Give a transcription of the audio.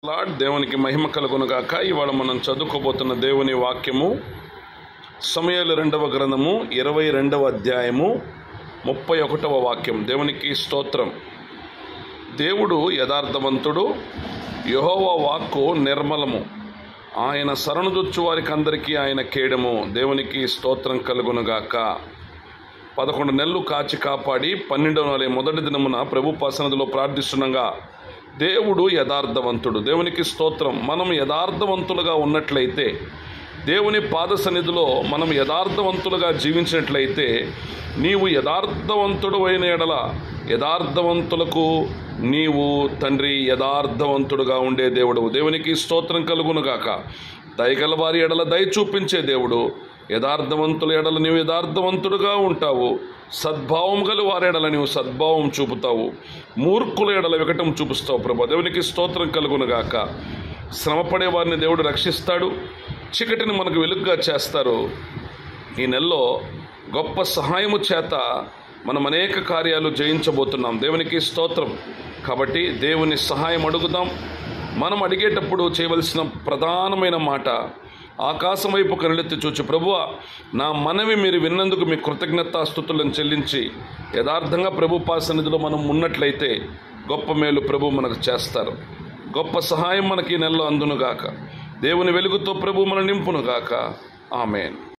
lord దేవునికి మహిమ కలుగునుగాక ఇవాళ మనం చదువుకోబోతున్న దేవుని వాక్యము సమయాలు రెండవ గ్రంథము ఇరవై రెండవ అధ్యాయము ముప్పై ఒకటవ వాక్యం దేవునికి స్తోత్రం దేవుడు యథార్థవంతుడు యహోవ వాక్కు నిర్మలము ఆయన శరణుదొచ్చు వారికి అందరికీ ఆయన కేడము దేవునికి స్తోత్రం కలుగునుగాక పదకొండు నెలలు కాచి కాపాడి పన్నెండవ నెల మొదటి దినమున ప్రభు పసనదిలో ప్రార్థిస్తుండగా దేవుడు యథార్థవంతుడు దేవునికి స్తోత్రం మనం యథార్థవంతులుగా ఉన్నట్లయితే దేవుని పాద సన్నిధిలో మనం యథార్థవంతులుగా జీవించినట్లయితే నీవు యథార్థవంతుడు అయిన ఎడల యథార్థవంతులకు నీవు తండ్రి యథార్థవంతుడుగా ఉండే దేవుడు దేవునికి స్తోత్రం కలుగునుగాక దయగల వారి ఎడల దయ చూపించే దేవుడు యథార్థవంతుల ఎడల నీవు యథార్థవంతుడుగా ఉంటావు సద్భావం గల వారి ఎడల నీవు సద్భావం చూపుతావు మూర్ఖుల ఎడల వికటం చూపిస్తావు ప్రభు దేవునికి స్తోత్రం కలుగునుగాక శ్రమపడే వారిని దేవుడు రక్షిస్తాడు చీకటిని మనకు వెలుగుగా చేస్తారు ఈ నెలలో గొప్ప సహాయము చేత మనం అనేక కార్యాలు జయించబోతున్నాం దేవునికి స్తోత్రం కాబట్టి దేవుని సహాయం అడుగుదాం మనం అడిగేటప్పుడు చేయవలసిన ప్రధానమైన మాట ఆకాశం వైపు కనులెత్తి చూచి ప్రభువా నా మనవి మీరు విన్నందుకు మీ కృతజ్ఞతాస్థుతులను చెల్లించి యథార్థంగా ప్రభు పాసన్నిధిలో మనం ఉన్నట్లయితే గొప్ప మేలు ప్రభు మనకు చేస్తారు గొప్ప సహాయం మనకి ఈ నెలలో అందునుగాక దేవుని వెలుగుతో ప్రభు మన నింపునుగాక ఆమెన్